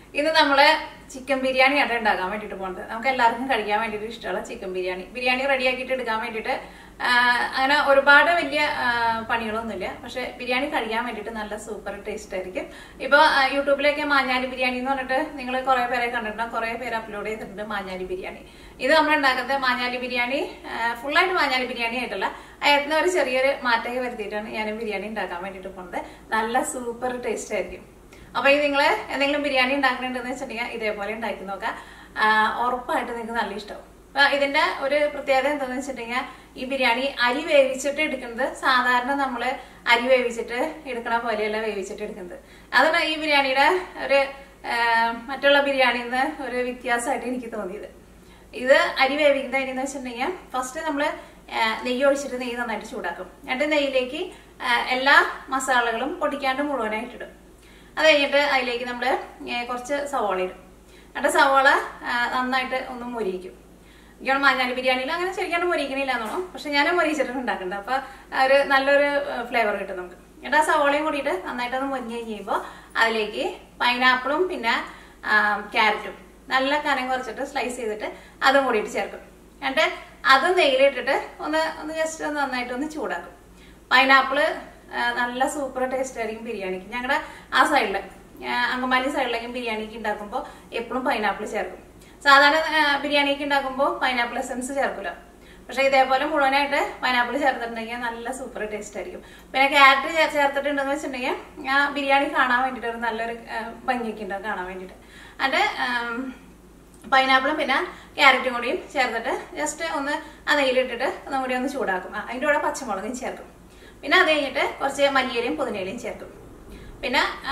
ഇന്ന് നമ്മള് ചിക്കൻ ബിരിയാണി ആണ് ഉണ്ടാക്കാൻ വേണ്ടിട്ട് പോകുന്നത് നമുക്ക് എല്ലാവർക്കും കഴിക്കാൻ വേണ്ടിട്ട് ഇഷ്ടമുള്ള ചിക്കൻ ബിരിയാണി ബിരിയാണി റെഡിയാക്കിയിട്ട് എടുക്കാൻ വേണ്ടിട്ട് ആ, അങ്ങനെ ഒരുപാട് വലിയ ആ, പണികളൊന്നുമില്ല പക്ഷെ ബിരിയാണി കഴിക്കാൻ വേണ്ടിട്ട് നല്ല സൂപ്പർ ടേസ്റ്റ് ആയിരിക്കും ഇപ്പൊ ആ, യൂട്യൂബിലേക്ക് മാഞ്ഞാലി ബിരിയാണി എന്ന് പറഞ്ഞിട്ട് നിങ്ങൾ കുറെ പേരെ കണ്ടിട്ടുണ്ടാവും കുറെ പേര് അപ്ലോഡ് ചെയ്തിട്ടുണ്ട് മാഞ്ഞാലി ബിരിയാണി ഇത് നമ്മൾ ഉണ്ടാക്കുന്നത് മാഞ്ഞാലി ബിരിയാണി ഫുള്ളായിട്ട് മാഞ്ഞാലി ബിരിയാണി ആയിട്ടല്ല അയത്തിന് ഒരു ചെറിയൊരു മാറ്റമൊക്കെ വരുത്തിയിട്ടാണ് ഞാൻ ബിരിയാണി ഉണ്ടാക്കാൻ വേണ്ടിട്ട് പോകുന്നത് നല്ല സൂപ്പർ ടേസ്റ്റ് ആയിരിക്കും അപ്പൊ ഇത് നിങ്ങൾ എന്തെങ്കിലും ബിരിയാണി ഉണ്ടാക്കണമെന്ന് വെച്ചിട്ടുണ്ടെങ്കിൽ ഇതേപോലെ ഉണ്ടാക്കി നോക്കാം ആ, ഉറപ്പായിട്ട് നിങ്ങൾക്ക് നല്ല ഇഷ്ടമാവും അപ്പൊ ഇതിന്റെ ഒരു പ്രത്യേകത എന്താണെന്ന് വെച്ചിട്ടുണ്ടെങ്കിൽ ഈ ബിരിയാണി അരി വേവിച്ചിട്ട് എടുക്കുന്നത് സാധാരണ നമ്മള് അരി വേവിച്ചിട്ട് എടുക്കണ പോലെയല്ല വേവിച്ചിട്ട് എടുക്കുന്നത് അതാണ് ഈ ബിരിയാണിയുടെ ഒരു ആ, മറ്റുള്ള ബിരിയാണിയിൽ നിന്ന് ഒരു വ്യത്യാസമായിട്ട് എനിക്ക് തോന്നിയത് ഇത് അരി വേവിക്കുന്നത് എങ്ങനെയെന്ന് വെച്ചിട്ടുണ്ടെങ്കിൽ ഫസ്റ്റ് നമ്മൾ നെയ്യ് ഒഴിച്ചിട്ട് നെയ്യ് നന്നായിട്ട് ചൂടാക്കും എന്നിട്ട് നെയ്യിലേക്ക് ആ, എല്ലാ മസാലകളും പൊടിക്കാണ്ട് മുഴുവനായിട്ട് ഇടും അത് കഴിഞ്ഞിട്ട് അതിലേക്ക് നമ്മൾ കുറച്ച് സവോള ഇടും എന്നിട്ട് സവോള ആ, നന്നായിട്ട് ഒന്ന് മൊരിയിക്കും എനിക്കാണ് മാഞ്ഞാലി ബിരിയാണിയിൽ അങ്ങനെ ശരിക്കും മൊരിക്കണില്ല എന്നോ പക്ഷെ ഞാൻ മൊരിച്ചിട്ടാണ് ഉണ്ടാക്കുന്നത് അപ്പൊ ആ ഒരു നല്ലൊരു ഫ്ലേവർ കിട്ടും നമുക്ക് എന്നിട്ട് ആ സവോളയും കൂടിയിട്ട് നന്നായിട്ടൊന്ന് മൊരിഞ്ഞ് കഴിയുമ്പോൾ അതിലേക്ക് പൈനാപ്പിളും പിന്നെ ക്യാരറ്റും നല്ല കനം കുറച്ചിട്ട് സ്ലൈസ് ചെയ്തിട്ട് അതും കൂടിയിട്ട് ചേർക്കും എന്നിട്ട് അത് നെയ്യിലിട്ടിട്ട് ഒന്ന് ഒന്ന് ജസ്റ്റ് ഒന്ന് നന്നായിട്ട് ഒന്ന് ചൂടാക്കും പൈനാപ്പിള് ആ, നല്ല സൂപ്പർ ടേസ്റ്റ് ആയിരിക്കും ബിരിയാണിക്ക് ഞങ്ങളുടെ ആ സൈഡില് അങ്കമാലി സൈഡിലേക്കും ബിരിയാണിക്ക് ഉണ്ടാക്കുമ്പോൾ എപ്പോഴും പൈനാപ്പിൾ ചേർക്കും സാധാരണ ആ, ബിരിയാണിക്ക് ഉണ്ടാക്കുമ്പോൾ പൈനാപ്പിൾ എസൻസ് ചേർക്കില്ല പക്ഷെ ഇതേപോലെ മുഴുവനായിട്ട് പൈനാപ്പിൾ ചേർത്തിട്ടുണ്ടെങ്കിൽ നല്ല സൂപ്പർ ടേസ്റ്റ് ആയിരിക്കും പിന്നെ ക്യാരറ്റ് ചേ- ചേർത്തിട്ടുണ്ടെന്ന് വെച്ചിട്ടുണ്ടെങ്കിൽ ആ ബിരിയാണി കാണാൻ വേണ്ടിയിട്ട് ഒരു നല്ലൊരു ആ, ഭംഗിയൊക്കെ ഉണ്ടാവും കാണാൻ വേണ്ടിയിട്ട് അത് പൈനാപ്പിളും പിന്നെ ക്യാരറ്റും കൂടിയും ചേർത്തിട്ട് ജസ്റ്റ് ഒന്ന് ആ നെയ്യിലിട്ടിട്ട് ഒന്നും കൂടി ഒന്ന് ചൂടാക്കും ആ, അതിൻ്റെ കൂടെ പച്ചമുളകും ചേർക്കും പിന്നെ അത് കഴിഞ്ഞിട്ട് കുറച്ച് മല്ലിയിലയും പുതിനയിലയും ചേർക്കും പിന്നെ ആ,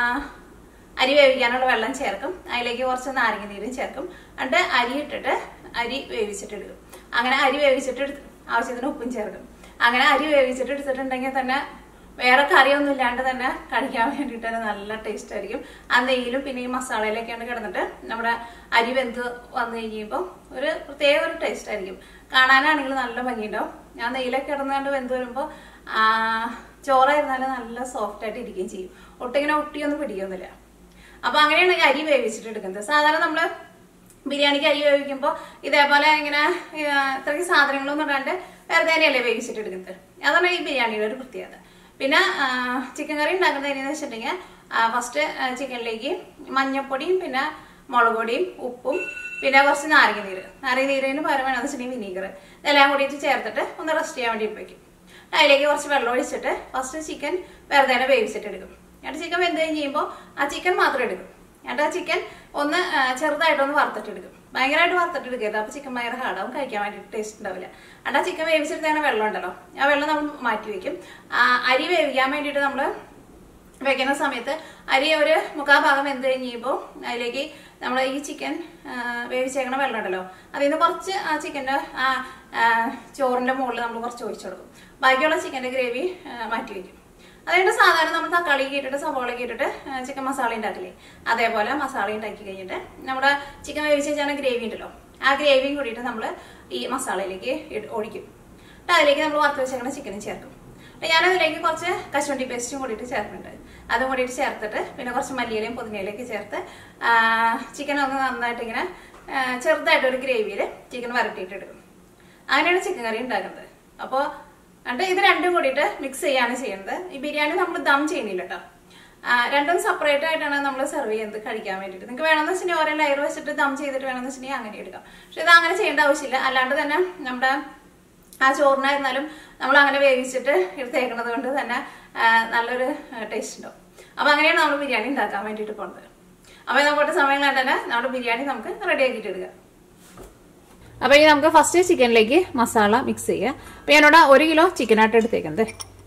അരി വേവിക്കാനുള്ള വെള്ളം ചേർക്കും അതിലേക്ക് കുറച്ച് നാരങ്ങ നീരും ചേർക്കും എന്നിട്ട് അരി ഇട്ടിട്ട് അരി വേവിച്ചിട്ട് എടുക്കും അങ്ങനെ അരി വേവിച്ചിട്ട് എടുത്ത് ആവശ്യത്തിന് ഉപ്പും ചേർക്കും അങ്ങനെ അരി വേവിച്ചിട്ട് എടുത്തിട്ടുണ്ടെങ്കിൽ തന്നെ വേറെ കറിയൊന്നും ഇല്ലാണ്ട് തന്നെ കഴിക്കാൻ വേണ്ടിയിട്ട് തന്നെ നല്ല ടേസ്റ്റ് ആയിരിക്കും ആ നെയ്യിലും പിന്നെ ഈ മസാലയിലൊക്കെയാണ് കിടന്നിട്ട് നമ്മുടെ അരി വെന്ത് വന്നു കഴിയുമ്പോൾ ഒരു പ്രത്യേക ഒരു ടേസ്റ്റ് ആയിരിക്കും കാണാനാണെങ്കിൽ നല്ല ഭംഗിയുണ്ടാവും ഞാൻ നെയ്യിലൊക്കെ കിടന്നുകൊണ്ട് വെന്ത് വരുമ്പോൾ ചോറായിരുന്നാലും നല്ല സോഫ്റ്റ് ആയിട്ട് ഇരിക്കുകയും ചെയ്യും ഒട്ടിങ്ങനെ ഒട്ടിയൊന്നും പിടിക്കൊന്നുമില്ല അപ്പൊ അങ്ങനെയാണ് ഈ അരി വേവിച്ചിട്ട് എടുക്കുന്നത് സാധാരണ നമ്മള് ബിരിയാണിക്ക് അരി വേവിക്കുമ്പോൾ ഇതേപോലെ ഇങ്ങനെ ആ, ഇത്രയ്ക്ക് സാധനങ്ങളൊന്നും ഇടാണ്ട് വെറുതെ തന്നെയല്ലേ വേവിച്ചിട്ട് എടുക്കുന്നത് അതാണ് ഈ ബിരിയാണിയുടെ ഒരു പ്രത്യേകത പിന്നെ ആ, ചിക്കൻ കറി ഉണ്ടാക്കുന്നത് എങ്ങനെയാന്ന് വെച്ചിട്ടുണ്ടെങ്കിൽ ഫസ്റ്റ് ചിക്കനിലേക്ക് മഞ്ഞപ്പൊടിയും പിന്നെ മുളക് പൊടിയും ഉപ്പും പിന്നെ കുറച്ച് നാരങ്ങ നീര് നാരങ്ങ നീരിന് പകരം വേണമെന്ന് വെച്ചിട്ടുണ്ടെങ്കിൽ വിനീഗർ ഇതെല്ലാം കൂടിയിട്ട് ചേർത്തിട്ട് ഒന്ന് റെസ്റ്റ് ചെയ്യാൻ വേണ്ടി വെക്കും അതിലേക്ക് കുറച്ച് വെള്ളം ഒഴിച്ചിട്ട് ഫസ്റ്റ് ചിക്കൻ വെറുതെ തന്നെ വേവിച്ചിട്ട് എടുക്കും എന്നിട്ട് ചിക്കൻ വെന്ത് കഴിഞ്ഞ് കഴിയുമ്പോൾ ആ ചിക്കൻ മാത്രം എടുക്കും എന്നിട്ട് ആ ചിക്കൻ ഒന്ന് ആ, ചെറുതായിട്ടൊന്ന് വറുത്തിട്ട് എടുക്കും ഭയങ്കരമായിട്ട് വറുത്തിട്ട് എടുക്കരുത് അപ്പൊ ചിക്കൻ ഭയങ്കര ഹാർഡാവും കഴിക്കാൻ വേണ്ടിയിട്ട് ടേസ്റ്റ് ഉണ്ടാവില്ല എന്നിട്ട് ആ ചിക്കൻ വേവിച്ചെടുത്തതിന് വെള്ളം ഉണ്ടല്ലോ ആ വെള്ളം നമ്മൾ മാറ്റി വെക്കും ആ, അരി വേവിക്കാൻ വേണ്ടിയിട്ട് നമ്മൾ വെക്കുന്ന സമയത്ത് അരി ഒരു മുക്കാൽ ഭാഗം വെന്ത് കഴിഞ്ഞ് കഴിയുമ്പോൾ അതിലേക്ക് നമ്മൾ ഈ ചിക്കൻ വേവിച്ചേക്കണ വെള്ളം ഉണ്ടല്ലോ അതിൽ നിന്ന് കുറച്ച് ആ ചിക്കൻ്റെ ആ ആ, ചോറിന്റെ മുകളിൽ നമ്മൾ കുറച്ച് ഒഴിച്ചു കൊടുക്കും ബാക്കിയുള്ള ചിക്കൻ്റെ ഗ്രേവി മാറ്റി വെക്കും അതുകൊണ്ട് സാധാരണ നമ്മൾ തക്കാളി ഇട്ടിട്ട് സവോള ഇട്ടിട്ട് ചിക്കൻ മസാല ഉണ്ടാക്കില്ലേ അതേപോലെ മസാല ഉണ്ടാക്കി കഴിഞ്ഞിട്ട് നമ്മുടെ ചിക്കൻ വേവിച്ച് വെച്ചാൽ ഗ്രേവി ഉണ്ടല്ലോ ആ ഗ്രേവിയും കൂടിയിട്ട് നമ്മൾ ഈ മസാലയിലേക്ക് ഇട്- ഒഴിക്കും എന്നിട്ട് അതിലേക്ക് നമ്മൾ വറുത്ത് വെച്ചേക്കണ ചിക്കനും ചേർക്കും അപ്പൊ ഞാനതിലേക്ക് കുറച്ച് കശുവണ്ടി പേസ്റ്റും കൂടിയിട്ട് ചേർക്കുന്നുണ്ട് അതും കൂടിയിട്ട് ചേർത്തിട്ട് പിന്നെ കുറച്ച് മല്ലിയിലയും പുതിനയിലേക്ക് ചേർത്ത് ചിക്കൻ ഒന്ന് നന്നായിട്ട് ഇങ്ങനെ ആ, ചെറുതായിട്ട് ഒരു ഗ്രേവിയിൽ ചിക്കൻ വരട്ടിയിട്ട് എടുക്കും അങ്ങനെയാണ് ചിക്കൻ കറി ഉണ്ടാക്കുന്നത് അപ്പോൾ എന്നിട്ട് ഇത് രണ്ടും കൂടിയിട്ട് മിക്സ് ചെയ്യാണ് ചെയ്യുന്നത് ഈ ബിരിയാണി നമ്മൾ ദം ചെയ്യുന്നില്ല കേട്ടോ ആ, രണ്ടും സെപ്പറേറ്റ് ആയിട്ടാണ് നമ്മൾ സെർവ് ചെയ്യുന്നത് കഴിക്കാൻ വേണ്ടിയിട്ട് നിങ്ങൾക്ക് വേണമെന്ന് വെച്ചിട്ടുണ്ടെങ്കിൽ ഓരോ ലെയർ വെച്ചിട്ട് ദം ചെയ്തിട്ട് വേണമെന്ന് വെച്ചിട്ടുണ്ടെങ്കിൽ അങ്ങനെ എടുക്കാം പക്ഷെ ഇത് അങ്ങനെ ചെയ്യേണ്ട ആവശ്യമില്ല അല്ലാണ്ട് തന്നെ നമ്മുടെ ആ ചോറിനായിരുന്നാലും നമ്മൾ അങ്ങനെ വേവിച്ചിട്ട് എടുത്തേക്കുന്നത് കൊണ്ട് തന്നെ ആ, നല്ലൊരു ടേസ്റ്റ് ഉണ്ടാവും അപ്പൊ അങ്ങനെയാണ് നമ്മൾ ബിരിയാണി ഉണ്ടാക്കാൻ വേണ്ടിയിട്ട് പോകുന്നത് അപ്പൊ നമുക്ക് സമയങ്ങളായിട്ട് തന്നെ നമ്മുടെ ബിരിയാണി നമുക്ക് റെഡി ആക്കിയിട്ട് എടുക്കാം അപ്പൊ ഇനി നമുക്ക് ഫസ്റ്റ് ചിക്കനിലേക്ക് മസാല മിക്സ് ചെയ്യാം അപ്പൊ ഞാനിവിടെ ഒരു കിലോ ചിക്കനായിട്ട് എടുത്തേക്കുന്നത്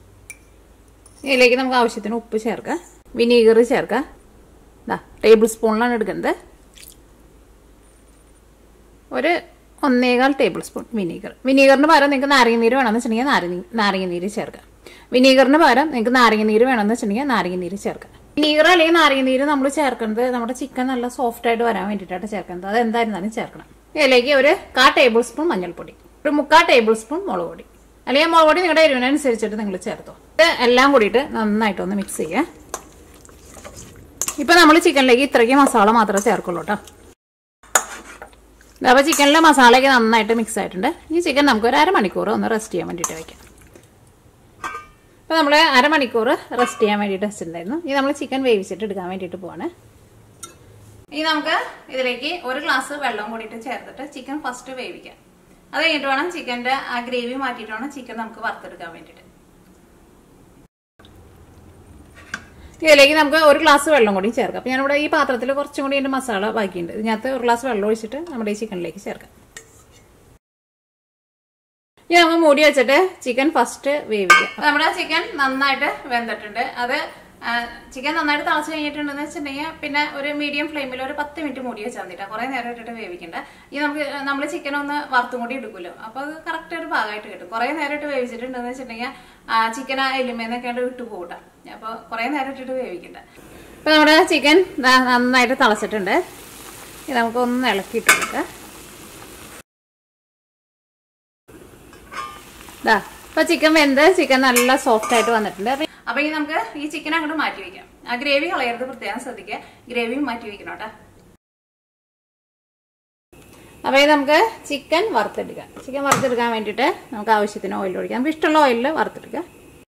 ഇതിലേക്ക് നമുക്ക് ആവശ്യത്തിന് ഉപ്പ് ചേർക്കാം വിനീഗർ ചേർക്കാം ഇതാ ടേബിൾ സ്പൂണിലാണ് എടുക്കുന്നത് ഒരു ഒന്നേകാൽ ടേബിൾ സ്പൂൺ വിനീഗർ വിനീഗറിന് പകരം നിങ്ങൾക്ക് നാരങ്ങ വേണമെന്ന് വെച്ചിട്ടുണ്ടെങ്കിൽ നാരങ്ങ നാരങ്ങ നീര് ചേർക്കാം വിനീഗറിന് പകരം നിങ്ങൾക്ക് നാരങ്ങ നീര് വേണമെന്ന് വെച്ചിട്ടുണ്ടെങ്കിൽ നാരങ്ങ നീര് ചേർക്കാം വിനീഗർ അല്ലെങ്കിൽ നാരങ്ങ നീര് നമ്മൾ ചേർക്കുന്നത് നമ്മുടെ ചിക്കൻ നല്ല സോഫ്റ്റ് ആയിട്ട് വരാൻ വേണ്ടിയിട്ടാണ് ചേർക്കുന്നത് അത് എന്തായിരുന്നാലും ചേർക്കണം ഇതിലേക്ക് ഒരു കാ ടേബിൾ സ്പൂൺ മഞ്ഞൾപ്പൊടി ഒരു മുക്കാൽ ടേബിൾ സ്പൂൺ മുളക് പൊടി അല്ലെങ്കിൽ മുളക് പൊടി നിങ്ങളുടെ എരിവിനനുസരിച്ചിട്ട് നിങ്ങൾ ചേർത്തോ ഇത് എല്ലാം കൂടിയിട്ട് നന്നായിട്ടൊന്ന് മിക്സ് ചെയ്യുക ഇപ്പൊ നമ്മൾ ചിക്കനിലേക്ക് ഇത്രയ്ക്ക് മസാല മാത്രമേ ചേർക്കുള്ളൂ കേട്ടോ അപ്പോൾ ചിക്കനിലെ മസാലയൊക്കെ നന്നായിട്ട് മിക്സ് ആയിട്ടുണ്ട് ഈ ചിക്കൻ നമുക്ക് ഒരു അരമണിക്കൂർ ഒന്ന് റെസ്റ്റ് ചെയ്യാൻ വേണ്ടിയിട്ട് വെക്കാം അപ്പോൾ നമ്മൾ അരമണിക്കൂർ റെസ്റ്റ് ചെയ്യാൻ വേണ്ടിയിട്ട് വെച്ചിട്ടുണ്ടായിരുന്നു ഇനി നമ്മൾ ചിക്കൻ വേവിച്ചിട്ട് എടുക്കാൻ വേണ്ടിയിട്ട് പോവാണ് ഇനി നമുക്ക് ഇതിലേക്ക് ഒരു ഗ്ലാസ് വെള്ളം കൂടിയിട്ട് ചേർത്തിട്ട് ചിക്കൻ ഫസ്റ്റ് വേവിക്കാം അത് കഴിഞ്ഞിട്ട് വേണം ചിക്കൻ്റെ ആ ഗ്രേവി മാറ്റിയിട്ട് വേണം ചിക്കൻ നമുക്ക് വറുത്തെടുക്കാൻ വേണ്ടിയിട്ട് ഇതിലേക്ക് നമുക്ക് ഒരു ഗ്ലാസ് വെള്ളം കൂടി ചേർക്കാം അപ്പം ഞാനിവിടെ ഈ പാത്രത്തിൽ കുറച്ചും കൂടി എൻ്റെ മസാല ബാക്കിയുണ്ട് ഇതിനകത്ത് ഒരു ഗ്ലാസ് വെള്ളം ഒഴിച്ചിട്ട് നമ്മുടെ ഈ ചിക്കനിലേക്ക് ചേർക്കാം ഇനി നമുക്ക് മൂടി വെച്ചിട്ട് ചിക്കൻ ഫസ്റ്റ് വേവിക്കാം നമ്മുടെ ചിക്കൻ നന്നായിട്ട് വെന്തിട്ടുണ്ട് അത് ചിക്കൻ നന്നായിട്ട് തിളച്ച് കഴിഞ്ഞിട്ടുണ്ടെന്ന് വെച്ചിട്ടുണ്ടെങ്കിൽ പിന്നെ ഒരു മീഡിയം ഫ്ലെയിമിൽ ഒരു പത്ത് മിനിറ്റ് മൂടി വെച്ചാൽ മതിട്ടാ കുറെ നേരം ഇട്ടിട്ട് വേവിക്കണ്ട ഈ നമുക്ക് നമ്മൾ ചിക്കൻ ഒന്ന് വറുത്തും കൂടി എടുക്കുമല്ലോ അപ്പൊ അത് കറക്റ്റ് ഒരു ഭാഗമായിട്ട് കിട്ടും കുറെ നേരം ഇട്ട് വേവിച്ചിട്ടുണ്ടെന്ന് വെച്ചിട്ടുണ്ടെങ്കിൽ ചിക്കൻ ആ എല്ലുമേന്നൊക്കെ വിട്ടു പോകട്ടെ അപ്പൊ കുറെ നേരം ഇട്ടിട്ട് വേവിക്കണ്ട ഇപ്പൊ നമ്മുടെ ചിക്കൻ നന്നായിട്ട് തിളച്ചിട്ടുണ്ട് ഇത് നമുക്കൊന്ന് ഇളക്കിയിട്ട് കൊടുക്കാം ഇതാ ഇപ്പൊ ചിക്കൻ വെന്ത് ചിക്കൻ നല്ല സോഫ്റ്റ് ആയിട്ട് വന്നിട്ടുണ്ട് അപ്പൊ അപ്പൊ ഇനി നമുക്ക് ഈ ചിക്കൻ അങ്ങോട്ട് മാറ്റി വെക്കാം ആ ഗ്രേവി കളയരുത് പ്രത്യേകം ശ്രദ്ധിക്കുക ഗ്രേവിയും മാറ്റി വെക്കണം കേട്ടോ അപ്പൊ ഇത് നമുക്ക് ചിക്കൻ വറുത്തെടുക്കാം ചിക്കൻ വറുത്തെടുക്കാൻ വേണ്ടിയിട്ട് നമുക്ക് ആവശ്യത്തിന് ഓയിൽ ഒഴിക്കാം നമുക്ക് ഇഷ്ടമുള്ള ഓയിലിൽ വറുത്തെടുക്കാം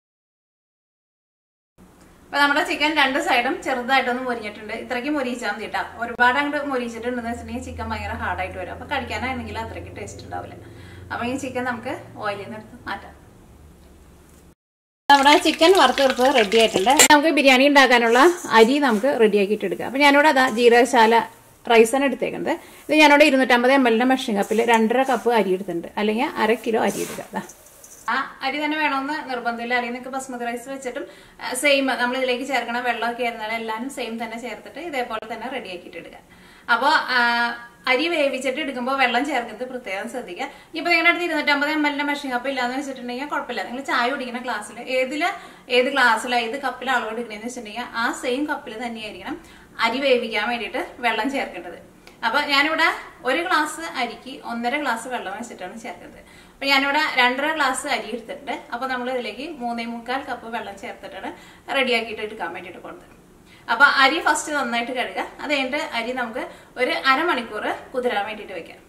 അപ്പൊ നമ്മുടെ ചിക്കൻ രണ്ട് സൈഡും ചെറുതായിട്ടൊന്ന് മൊരിഞ്ഞിട്ടുണ്ട് ഇത്രയ്ക്ക് മൊരിച്ചാൽ മതി കേട്ടോ ഒരുപാട് അങ്ങോട്ട് മൊരിച്ചിട്ടുണ്ടെന്ന് വെച്ചിട്ടുണ്ടെങ്കിൽ ചിക്കൻ ഭയങ്കര ഹാർഡായിട്ട് വരും അപ്പൊ കഴിക്കാനായിരുന്നെങ്കിൽ അത്രയ്ക്ക് ടേസ്റ്റ് ഉണ്ടാവില്ല അപ്പൊ ഈ ചിക്കൻ നമുക്ക് ഓയിലിൽ നിന്ന് എടുത്ത് മാറ്റാം നമ്മുടെ ചിക്കൻ വറുത്തെടുത്ത് റെഡി ആയിട്ടുണ്ട് നമുക്ക് ബിരിയാണി ഉണ്ടാക്കാനുള്ള അരി നമുക്ക് റെഡി ആക്കിയിട്ട് എടുക്കാം അപ്പൊ ഞാനിവിടെ അതാ ജീരകശാല റൈസാണ് എടുത്തേക്കുന്നത് ഇത് ഞാനിവിടെ ഇരുന്നൂറ്റമ്പത് എം എല്ലിന്റെ മെഷീൻ കപ്പിൽ രണ്ടര കപ്പ് അരി എടുത്തിട്ടുണ്ട് അല്ലെങ്കിൽ അര കിലോ അരി എടുക്കുക അതാ ആ അരി തന്നെ വേണമെന്ന് നിർബന്ധമില്ല അല്ലെങ്കിൽ നിങ്ങൾക്ക് ബസ്മതി റൈസ് വെച്ചിട്ടും സെയിം നമ്മൾ ഇതിലേക്ക് ചേർക്കണ വെള്ളമൊക്കെ ആയിരുന്നാലും എല്ലാവരും സെയിം തന്നെ ചേർത്തിട്ട് ഇതേപോലെ തന്നെ റെഡി ആക്കിയിട്ട് എടുക്കുക അപ്പോൾ അരി വേവിച്ചിട്ട് എടുക്കുമ്പോൾ വെള്ളം ചേർക്കുന്നത് പ്രത്യേകം ശ്രദ്ധിക്കുക ഇപ്പൊ നിങ്ങളുടെ അടുത്ത് ഇരുന്നൂറ്റമ്പത് എം എല്ലിന്റെ മെഷീൻ കപ്പ് ഇല്ലാന്ന് വെച്ചിട്ടുണ്ടെങ്കിൽ കുഴപ്പമില്ല നിങ്ങൾ ചായ കുടിക്കുന്ന ഗ്ലാസ്സിൽ ഏതില് ഏത് ഗ്ലാസ്സിലാണ് ഏത് കപ്പിൽ അളവ് എടുക്കണമെന്ന് വെച്ചിട്ടുണ്ടെങ്കിൽ ആ സെയിം കപ്പിൽ തന്നെയായിരിക്കണം അരി വേവിക്കാൻ വേണ്ടിയിട്ട് വെള്ളം ചേർക്കേണ്ടത് അപ്പൊ ഞാനിവിടെ ഒരു ഗ്ലാസ് അരിക്ക് ഒന്നര ഗ്ലാസ് വെള്ളം വെച്ചിട്ടാണ് ചേർക്കുന്നത് അപ്പൊ ഞാനിവിടെ രണ്ടര ഗ്ലാസ് അരി എടുത്തിട്ടുണ്ട് അപ്പൊ നമ്മൾ ഇതിലേക്ക് മൂന്നേ മുക്കാൽ കപ്പ് വെള്ളം ചേർത്തിട്ടാണ് റെഡിയാക്കിയിട്ട് എടുക്കാൻ വേണ്ടിയിട്ട് പോകുന്നത് അപ്പൊ അരി ഫസ്റ്റ് നന്നായിട്ട് കഴുകുക അത് കഴിഞ്ഞിട്ട് അരി നമുക്ക് ഒരു അരമണിക്കൂർ കുതിരാൻ വേണ്ടിയിട്ട് വെക്കാം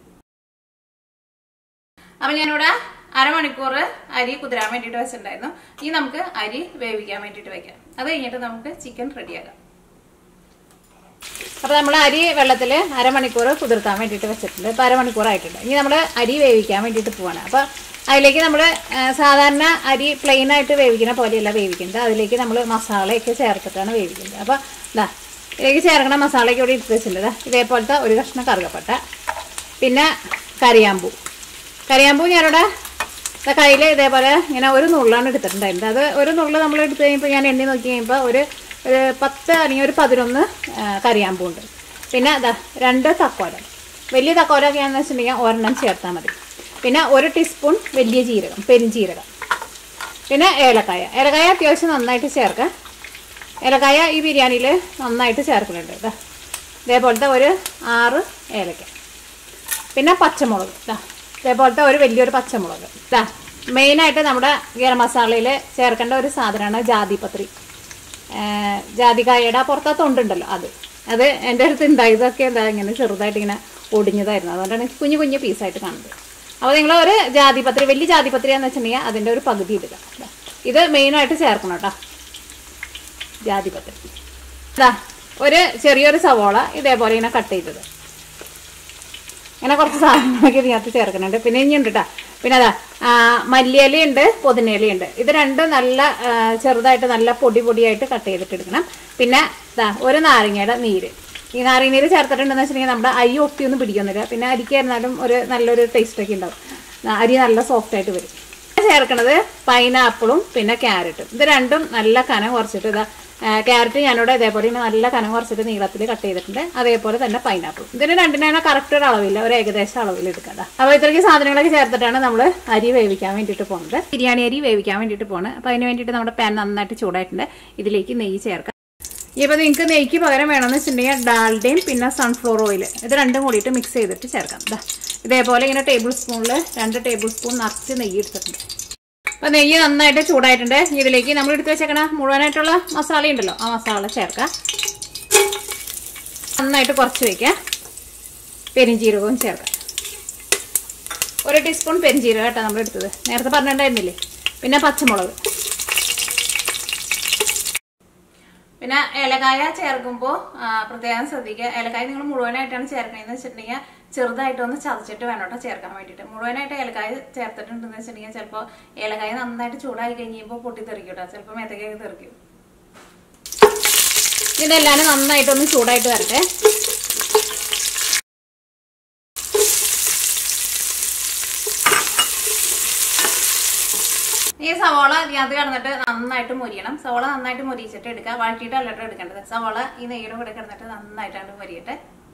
അപ്പൊ ഞാനിവിടെ അരമണിക്കൂർ അരി കുതിരാൻ വേണ്ടിയിട്ട് വെച്ചിട്ടുണ്ടായിരുന്നു ഇനി നമുക്ക് അരി വേവിക്കാൻ വേണ്ടിയിട്ട് വെക്കാം അത് കഴിഞ്ഞിട്ട് നമുക്ക് ചിക്കൻ റെഡിയാക്കാം അപ്പൊ നമ്മൾ അരി വെള്ളത്തിൽ അരമണിക്കൂർ കുതിർത്താൻ വേണ്ടിയിട്ട് വെച്ചിട്ടുണ്ട് ഇപ്പൊ അരമണിക്കൂർ ആയിട്ടുണ്ട് ഇനി നമ്മൾ അരി വേവിക്കാൻ വേണ്ടിയിട്ട് പോവാണ് അപ്പൊ അതിലേക്ക് നമ്മൾ സാധാരണ അരി പ്ലെയിൻ ആയിട്ട് വേവിക്കുന്ന പോലെയല്ല വേവിക്കുന്നത് അതിലേക്ക് നമ്മൾ മസാലയൊക്കെ ചേർത്തിട്ടാണ് വേവിക്കുന്നത് അപ്പോൾ ഇതാ ഇതിലേക്ക് ചേർക്കണ മസാലയൊക്കെ ഇവിടെ എടുത്ത് വെച്ചിട്ടുണ്ട് ഇതേപോലത്തെ ഒരു കഷ്ണം കറുകപ്പട്ട പിന്നെ കരിയാമ്പൂ കരിയാമ്പൂ ഞാനിവിടെ കയ്യിൽ ഇതേപോലെ ഇങ്ങനെ ഒരു നുള്ളാണ് എടുത്തിട്ടുണ്ടായിരുന്നത് അത് ഒരു നുള്ള് നമ്മൾ എടുത്ത് കഴിയുമ്പോൾ ഞാൻ എണ്ണി നോക്കി കഴിയുമ്പോൾ ഒരു ഒരു പത്ത് അല്ലെങ്കിൽ ഒരു പതിനൊന്ന് കരിയാമ്പൂ ഉണ്ട് പിന്നെ ഇതാ രണ്ട് തക്കോല വലിയ തക്കോലൊക്കെ ആണെന്ന് വെച്ചിട്ടുണ്ടെങ്കിൽ ഒരെണ്ണം ചേർത്താൽ മതി പിന്നെ ഒരു ടീസ്പൂൺ വലിയ ജീരകം പെരിഞ്ജീരകം പിന്നെ ഏലക്കായ ഏലക്കായ അത്യാവശ്യം നന്നായിട്ട് ചേർക്കാം ഏലക്കായ ഈ ബിരിയാണിയിൽ നന്നായിട്ട് ചേർക്കുന്നുണ്ട് ഇതാ ഇതേപോലത്തെ ഒരു ആറ് ഏലക്ക പിന്നെ പച്ചമുളക് ഇതാ ഇതേപോലത്തെ ഒരു വലിയൊരു പച്ചമുളക് ഇതാ മെയിനായിട്ട് നമ്മുടെ ഗരം മസാലയിൽ ചേർക്കേണ്ട ഒരു സാധനമാണ് ജാതിപത്രി ജാതിക്കായയുടെ പുറത്തെ തൊണ്ടുണ്ടല്ലോ അത് അത് എൻ്റെ അടുത്ത് ഉണ്ടായതൊക്കെ എന്താ ഇങ്ങനെ ചെറുതായിട്ട് ഇങ്ങനെ ഒടിഞ്ഞതായിരുന്നു അതുകൊണ്ടാണ് കുഞ്ഞു കുഞ്ഞു പീസായിട്ട് കാണുന്നത് അപ്പോൾ നിങ്ങൾ ഒരു ജാതിപത്രി വലിയ ജാതിപത്രി എന്ന് വെച്ചിട്ടുണ്ടെങ്കിൽ അതിൻ്റെ ഒരു പകുതി ഇടുക ഇത് മെയിനായിട്ട് ചേർക്കണം കേട്ടോ ജാതിപത്രി ഇതാ ഒരു ചെറിയൊരു സവോള ഇതേപോലെ ഇങ്ങനെ കട്ട് ചെയ്തത് ഇങ്ങനെ കുറച്ച് സാധനങ്ങളൊക്കെ ഇതിനകത്ത് ചേർക്കുന്നുണ്ട് പിന്നെ ഇനിയുണ്ട് കേട്ടോ പിന്നെ അതാ മല്ലിയിലയുണ്ട് പുതിനയിലയുണ്ട് ഇത് രണ്ടും നല്ല ചെറുതായിട്ട് നല്ല പൊടി പൊടിയായിട്ട് കട്ട് ചെയ്തിട്ട് എടുക്കണം പിന്നെ ഇതാ ഒരു നാരങ്ങയുടെ നീര് ഈ നാരങ്ങ നീര് ചേർത്തിട്ടുണ്ടെന്ന് വെച്ചിട്ടുണ്ടെങ്കിൽ നമ്മുടെ അരി ഒട്ടിയൊന്നും പിടിക്കുന്നില്ല പിന്നെ അരിക്കായിരുന്നാലും ഒരു നല്ലൊരു ടേസ്റ്റ് ഒക്കെ ഉണ്ടാവും അരി നല്ല സോഫ്റ്റ് ആയിട്ട് വരും ചേർക്കണത് പൈനാപ്പിളും പിന്നെ ക്യാരറ്റും ഇത് രണ്ടും നല്ല കനം കുറച്ചിട്ട് ഇതാ ക്യാരറ്റ് ഞാനിവിടെ ഇതേപോലെ ഇങ്ങനെ നല്ല കനം കുറച്ചിട്ട് നീളത്തിൽ കട്ട് ചെയ്തിട്ടുണ്ട് അതേപോലെ തന്നെ പൈനാപ്പിൾ ഇതിന് രണ്ടിനാണ് കറക്റ്റ് ഒരു അളവില്ല ഒരു ഏകദേശം അളവിൽ എടുക്കണ്ട അപ്പോൾ ഇത്രയ്ക്ക് സാധനങ്ങളൊക്കെ ചേർത്തിട്ടാണ് നമ്മൾ അരി വേവിക്കാൻ വേണ്ടിയിട്ട് പോകുന്നത് ബിരിയാണി അരി വേവിക്കാൻ വേണ്ടിയിട്ട് പോകുന്നത് അപ്പോൾ അതിന് വേണ്ടിയിട്ട് നമ്മുടെ പാൻ നന്നായിട്ട് ചൂടായിട്ടുണ്ട് ഇതിലേക്ക് നെയ്യ് ചേർക്കാം ഇപ്പോൾ നിങ്ങൾക്ക് നെയ്ക്ക് പകരം വേണമെന്ന് വെച്ചിട്ടുണ്ടെങ്കിൽ ഡാൽഡയും പിന്നെ സൺഫ്ലവർ ഓയിൽ ഇത് രണ്ടും കൂടിയിട്ട് മിക്സ് ചെയ്തിട്ട് ചേർക്കാം ദാ ഇതേപോലെ ഇങ്ങനെ ടേബിൾ സ്പൂണിൽ രണ്ട് ടേബിൾ സ്പൂൺ നിറച്ച് നെയ്യ് എടുത്തിട്ടുണ്ട് അപ്പോൾ നെയ്യ് നന്നായിട്ട് ചൂടായിട്ടുണ്ട് ഇതിലേക്ക് നമ്മൾ എടുത്ത് വെച്ചേക്കണ മുഴുവനായിട്ടുള്ള മസാല ഉണ്ടല്ലോ ആ മസാല ചേർക്കാം നന്നായിട്ട് കുറച്ച് വയ്ക്കുക പെരിഞ്ചീരകവും ചേർക്കാം ഒരു ടീസ്പൂൺ പെരിഞ്ചീരകം കേട്ടോ നമ്മൾ എടുത്തത് നേരത്തെ പറഞ്ഞിട്ടുണ്ടായിരുന്നില്ലേ പിന്നെ പച്ചമുളക് പിന്നെ ഏലക്കായ ചേർക്കുമ്പോൾ പ്രത്യേകം ശ്രദ്ധിക്കുക ഏലക്കായ നിങ്ങൾ മുഴുവനായിട്ടാണ് ചേർക്കണമെന്ന് വെച്ചിട്ടുണ്ടെങ്കിൽ ചെറുതായിട്ടൊന്ന് ചതച്ചിട്ട് വേണം കേട്ടോ ചേർക്കാൻ വേണ്ടിയിട്ട് മുഴുവനായിട്ട് ഏലക്കായ ചേർത്തിട്ടുണ്ടെന്ന് വെച്ചിട്ടുണ്ടെങ്കിൽ ചിലപ്പോൾ ഏലക്കായ നന്നായിട്ട് ചൂടായി കഴിയുമ്പോൾ പൊട്ടിത്തെറിക്കും കേട്ടോ ചിലപ്പോൾ മേത്തക്കായ തെറിക്കും ഇതെല്ലാം നന്നായിട്ടൊന്ന് ചൂടായിട്ട് വരട്ടെ ഈ സവോള അതിനകത്ത് കിടന്നിട്ട് നന്നായിട്ട് മുരിയണം സവോള നന്നായിട്ട് മുരിച്ചിട്ട് എടുക്കുക വഴറ്റിയിട്ട് അല്ലട്ടോ എടുക്കേണ്ടത് സവോള ഈ നെയ്യുടെ കൂടെ കിടന്നിട്ട് നന്നായിട്ടാണ് മുരിയട്ടെ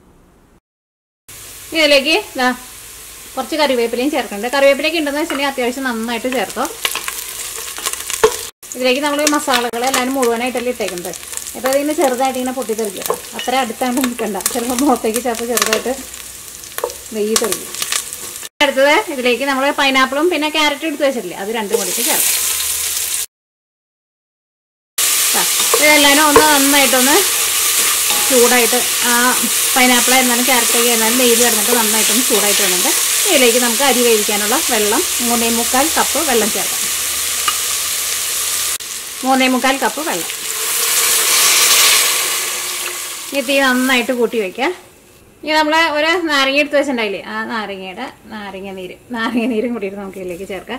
ഇതിലേക്ക് ദാ കുറച്ച് കറിവേപ്പിലയും ചേർക്കുന്നുണ്ട് കറിവേപ്പിലയൊക്കെ ഉണ്ടെന്ന് വെച്ചിട്ടുണ്ടെങ്കിൽ അത്യാവശ്യം നന്നായിട്ട് ചേർത്തോ ഇതിലേക്ക് നമ്മൾ ഈ മസാലകൾ എല്ലാവരും മുഴുവനായിട്ടല്ലേ ഇട്ടേക്കുന്നത് അപ്പോൾ അതിന് ചെറുതായിട്ട് ഇങ്ങനെ പൊട്ടിത്തെറിക്കും കേട്ടോ അത്ര അടുത്താണ്ട് നിൽക്കണ്ട ചിലപ്പോൾ മുഖത്തേക്ക് ചിലപ്പോൾ ചെറുതായിട്ട് നെയ്യ് തെറിക്കും അടുത്തത് ഇതിലേക്ക് നമ്മൾ പൈനാപ്പിളും പിന്നെ ക്യാരറ്റും എടുത്ത് വെച്ചിട്ടില്ലേ അത് രണ്ടും കൂടിയിട്ട് ചേർക്കാം ദാ, ഇതെല്ലാം ഒന്ന് നന്നായിട്ടൊന്ന് ചൂടായിട്ട് ആ പൈനാപ്പിൾ ആയിരുന്നാലും ക്യാരറ്റ് ആയിരുന്നാലും നെയ്യിൽ കിടന്നിട്ട് നന്നായിട്ടൊന്ന് ചൂടായിട്ട് വേണമെങ്കിൽ ഇതിലേക്ക് നമുക്ക് അരി വേവിക്കാനുള്ള വെള്ളം മൂന്നേ മുക്കാൽ കപ്പ് വെള്ളം ചേർക്കാം മൂന്നേ മുക്കാൽ കപ്പ് വെള്ളം ഈ തീ നന്നായിട്ട് കൂട്ടി വയ്ക്കുക ഇനി നമ്മൾ ഒരു നാരങ്ങ എടുത്ത് വെച്ചിട്ടുണ്ടായില്ലേ ആ നാരങ്ങയുടെ നാരങ്ങ നീര് നാരങ്ങ നീരും കൂട്ടിയിട്ട് നമുക്ക് ഇതിലേക്ക് ചേർക്കാം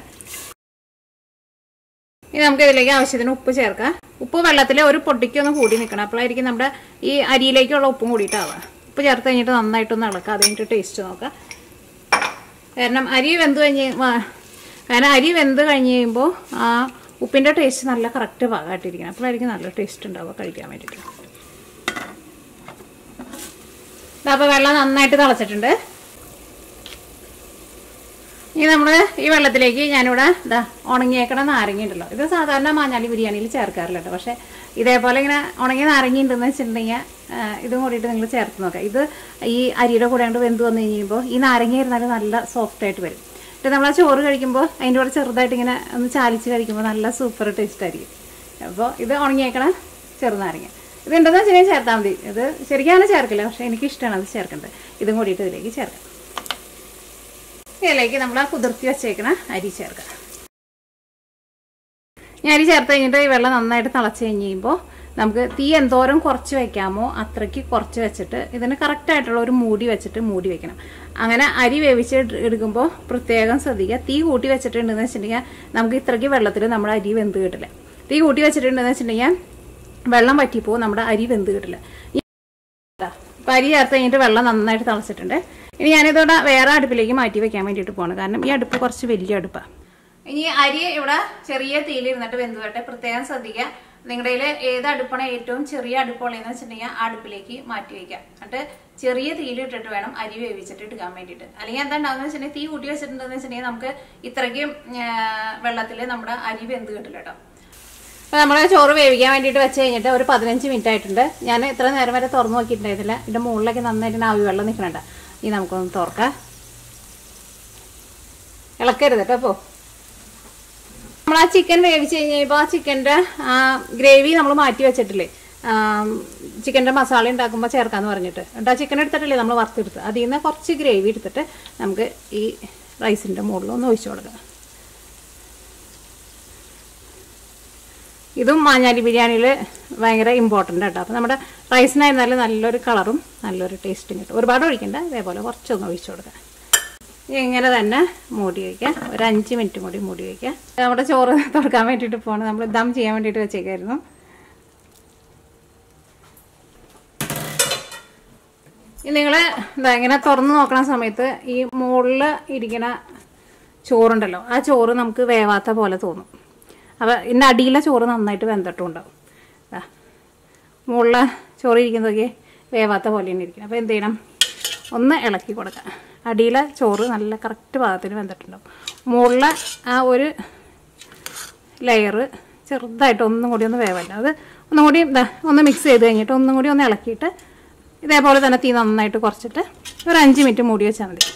ഇനി നമുക്ക് ഇതിലേക്ക് ആവശ്യത്തിന് ഉപ്പ് ചേർക്കാം ഉപ്പ് വെള്ളത്തിൽ ഒരു പൊട്ടിക്കൊന്ന് കൂടി നിൽക്കണം അപ്പോഴായിരിക്കും നമ്മുടെ ഈ അരിയിലേക്കുള്ള ഉപ്പും കൂടിയിട്ടാവുക ഉപ്പ് ചേർത്ത് കഴിഞ്ഞിട്ട് നന്നായിട്ടൊന്ന് ഇളക്കുക അത് കഴിഞ്ഞിട്ട് ടേസ്റ്റ് നോക്കാം കാരണം അരി വെന്ത് കഴിഞ്ഞ് വ- കാരണം അരി വെന്ത് കഴിഞ്ഞ് കഴിയുമ്പോൾ ആ ഉപ്പിൻ്റെ ടേസ്റ്റ് നല്ല കറക്റ്റ് ഭാഗമായിട്ടിരിക്കണം അപ്പോഴായിരിക്കും നല്ല ടേസ്റ്റ് ഉണ്ടാവുക കഴിക്കാൻ വേണ്ടിയിട്ട് അപ്പോൾ വെള്ളം നന്നായിട്ട് തിളച്ചിട്ടുണ്ട് ഇനി നമ്മൾ ഈ വെള്ളത്തിലേക്ക് ഞാനിവിടെ ഇതാ ഉണങ്ങിയേക്കണ നാരങ്ങ ഉണ്ടല്ലോ ഇത് സാധാരണ മാഞ്ഞാലി ബിരിയാണിയിൽ ചേർക്കാറില്ല കേട്ടോ പക്ഷേ ഇതേപോലെ ഇങ്ങനെ ഉണങ്ങിയ നാരങ്ങ ഉണ്ടെന്ന് വെച്ചിട്ടുണ്ടെങ്കിൽ ആ, ഇതും കൂടിയിട്ട് നിങ്ങൾ ചേർത്ത് നോക്കാം ഇത് ഈ അരിയുടെ കൂടെ കൊണ്ട് വെന്ത് വന്നു കഴിയുമ്പോൾ ഈ നാരങ്ങ ഇരുന്നാലും നല്ല സോഫ്റ്റ് ആയിട്ട് വരും എന്നിട്ട് നമ്മൾ ആ ചോറ് കഴിക്കുമ്പോൾ അതിൻ്റെ കൂടെ ചെറുതായിട്ട് ഇങ്ങനെ ഒന്ന് ചാലിച്ച് കഴിക്കുമ്പോൾ നല്ല സൂപ്പർ ടേസ്റ്റ് ആയിരിക്കും അപ്പോൾ ഇത് ഉണങ്ങിയേക്കണ ചെറുനാരങ്ങ ഇത് ഉണ്ടെന്ന് വെച്ചാൽ ചേർത്താൽ മതി ഇത് ശരിക്കും അങ്ങനെ ചേർക്കില്ല പക്ഷേ എനിക്ക് ഇഷ്ടമാണ് അത് ചേർക്കേണ്ടത് ഇതും കൂടിയിട്ട് ഇതിലേക്ക് ചേർക്കാം ഇതിലേക്ക് നമ്മൾ ആ കുതിർത്തി വെച്ചേക്കണ അരി ചേർക്കാം ഈ അരി ചേർത്ത് കഴിഞ്ഞിട്ട് ഈ വെള്ളം നന്നായിട്ട് തിളച്ച് കഴിഞ്ഞ് കഴിയുമ്പോൾ നമുക്ക് തീ എന്തോരം കുറച്ച് വെക്കാമോ അത്രയ്ക്ക് കുറച്ച് വെച്ചിട്ട് ഇതിന് കറക്റ്റായിട്ടുള്ള ഒരു മൂടി വെച്ചിട്ട് മൂടി വെക്കണം അങ്ങനെ അരി വേവിച്ച് എടു- എടുക്കുമ്പോൾ പ്രത്യേകം ശ്രദ്ധിക്കുക തീ കൂട്ടി വെച്ചിട്ടുണ്ടെന്ന് വെച്ചിട്ടുണ്ടെങ്കിൽ നമുക്ക് ഇത്രയ്ക്ക് വെള്ളത്തിൽ നമ്മുടെ അരി വെന്ത് കിട്ടില്ല തീ കൂട്ടി വെച്ചിട്ടുണ്ടെന്ന് വെച്ചിട്ടുണ്ടെങ്കിൽ വെള്ളം വറ്റിപ്പോവും നമ്മുടെ അരി വെന്ത് കിട്ടില്ല ഈ അപ്പം അരി ചേർത്ത് കഴിഞ്ഞിട്ട് വെള്ളം നന്നായിട്ട് തിളച്ചിട്ടുണ്ട് ഇനി ഞാനിതോടെ വേറെ അടുപ്പിലേക്ക് മാറ്റി വെക്കാൻ വേണ്ടിയിട്ട് പോവാണ് കാരണം ഈ അടുപ്പ് കുറച്ച് വലിയ അടുപ്പാണ് ഇനി അരി ഇവിടെ ചെറിയ തീയിൽ ഇരുന്നിട്ട് വെന്ത് വരട്ടെ പ്രത്യേകം ശ്രദ്ധിക്കുക നിങ്ങളുടെ കയ്യിൽ ഏത് അടുപ്പാണ് ഏറ്റവും ചെറിയ അടുപ്പുള്ളതെന്ന് വെച്ചിട്ടുണ്ടെങ്കിൽ ആ അടുപ്പിലേക്ക് മാറ്റി വെക്കാം എന്നിട്ട് ചെറിയ തീയിൽ ഇട്ടിട്ട് വേണം അരി വേവിച്ചിട്ട് എടുക്കാൻ വേണ്ടിയിട്ട് അല്ലെങ്കിൽ എന്താ ഉണ്ടാവുന്ന വെച്ചിട്ടുണ്ടെങ്കിൽ തീ കൂട്ടി വെച്ചിട്ടുണ്ടെന്ന് വെച്ചിട്ടുണ്ടെങ്കിൽ നമുക്ക് ഇത്രയ്ക്കും വെള്ളത്തിൽ നമ്മുടെ അരി വെന്ത് കിട്ടില്ല കേട്ടോ അപ്പോൾ നമ്മൾ ചോറ് വേവിക്കാൻ വേണ്ടിയിട്ട് വെച്ച് കഴിഞ്ഞിട്ട് ഒരു പതിനഞ്ച് മിനിറ്റ് ആയിട്ടുണ്ട് ഞാൻ ഇത്ര നേരം വരെ തുറന്നു നോക്കിയിട്ടുണ്ടായിരുന്നില്ല ഇതിൻ്റെ മുകളിലൊക്കെ നന്നായിട്ട് ആവി വെള്ളം നിൽക്കണണ്ട ഇനി നമുക്കൊന്ന് തുറക്കാം ഇളക്കരുത് കേട്ടോ അപ്പോൾ നമ്മൾ ആ ചിക്കൻ വേവിച്ച് കഴിഞ്ഞ് കഴിയുമ്പോൾ ആ ചിക്കൻ്റെ ഗ്രേവി നമ്മൾ മാറ്റി വെച്ചിട്ടില്ലേ ചിക്കൻ്റെ മസാല ഉണ്ടാക്കുമ്പോൾ ചേർക്കാമെന്ന് പറഞ്ഞിട്ട് എന്നിട്ട് ആ ചിക്കൻ എടുത്തിട്ടില്ലേ നമ്മൾ വറുത്തെടുത്ത് അതിൽ നിന്ന് കുറച്ച് ഗ്രേവി എടുത്തിട്ട് നമുക്ക് ഈ റൈസിൻ്റെ മുകളിൽ ഒന്ന് ഒഴിച്ചു കൊടുക്കാം ഇതും മാഞ്ഞാലി ബിരിയാണിയിൽ ഭയങ്കര ഇമ്പോർട്ടൻ്റ് കേട്ടോ അപ്പോൾ നമ്മുടെ റൈസിനായിരുന്നാലും നല്ലൊരു കളറും നല്ലൊരു ടേസ്റ്റും കിട്ടും ഒരുപാട് ഒഴിക്കണ്ട ഇതേപോലെ കുറച്ചൊന്ന് ഒഴിച്ചു കൊടുക്കാം ഇങ്ങനെ തന്നെ മൂടി വയ്ക്കാം ഒരു അഞ്ച് മിനിറ്റ് കൂടി മൂടി വയ്ക്കാം നമ്മുടെ ചോറ് തുറക്കാൻ വേണ്ടിയിട്ട് പോകണം നമ്മൾ ദം ചെയ്യാൻ വേണ്ടിയിട്ട് വെച്ചേക്കായിരുന്നു നിങ്ങൾ എന്താ ഇങ്ങനെ തുറന്ന് നോക്കണ സമയത്ത് ഈ മുകളിൽ ഇരിക്കണ ചോറുണ്ടല്ലോ ആ ചോറ് നമുക്ക് വേവാത്ത പോലെ തോന്നും അപ്പോൾ ഇതിൻ്റെ അടിയിലെ ചോറ് നന്നായിട്ട് വെന്തിട്ടും ഉണ്ടാവും ദാ, മുകളിലെ ചോറ് ഇരിക്കുന്നതൊക്കെ വേവാത്ത പോലെ തന്നെ ഇരിക്കണം അപ്പോൾ എന്ത് ചെയ്യണം ഒന്ന് ഇളക്കി കൊടുക്കാം അടിയിലെ ചോറ് നല്ല കറക്റ്റ് പാകത്തിന് വെന്തിട്ടുണ്ടാവും മുകളിലെ ആ ഒരു ലെയർ ചെറുതായിട്ട് ഒന്നും കൂടി ഒന്ന് വേവല്ല അത് ഒന്നും കൂടി ഇതാ ഒന്ന് മിക്സ് ചെയ്ത് കഴിഞ്ഞിട്ട് ഒന്നും കൂടി ഒന്ന് ഇളക്കിയിട്ട് ഇതേപോലെ തന്നെ തീ നന്നായിട്ട് കുറച്ചിട്ട് ഒരു അഞ്ച് മിനിറ്റ് മൂടി വെച്ചാൽ മതി